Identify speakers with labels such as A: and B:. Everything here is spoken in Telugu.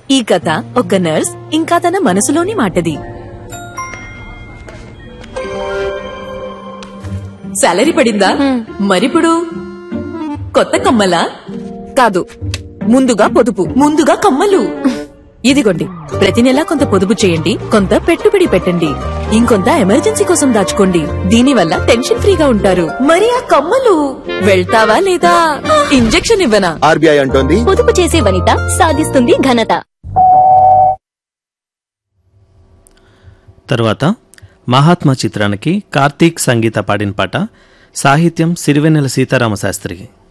A: ఈ కథ ఒక నర్స్ ఇంకా తన మనసులోని మాటది సాలరీ పడిందా మరిప్పుడు కొత్త కమ్మలా కాదు ముందుగా పొదుపు ముందుగా కమ్మలు ఇదిగోండి ప్రతి నెల కొంత పొదుపు చేయండి కొంత పెట్టుబడి పెట్టండి ఇంకొంత ఎమర్జెన్సీ కోసం దాచుకోండి దీనివల్ల టెన్షన్ ఫ్రీగా ఉంటారు మరి ఆ కమ్మలు వెళ్తావా లేదా ఇంజెక్షన్ ఇవ్వనా
B: ఆర్బీఐ అంటోంది
C: పొదుపు చేసే వనిత సాధిస్తుంది ఘనత
D: తరువాత మహాత్మా చిత్రానికి కార్తీక్ సంగీత పాడిన పాట సాహిత్యం సిరివెన్నెల సీతారామ శాస్త్రి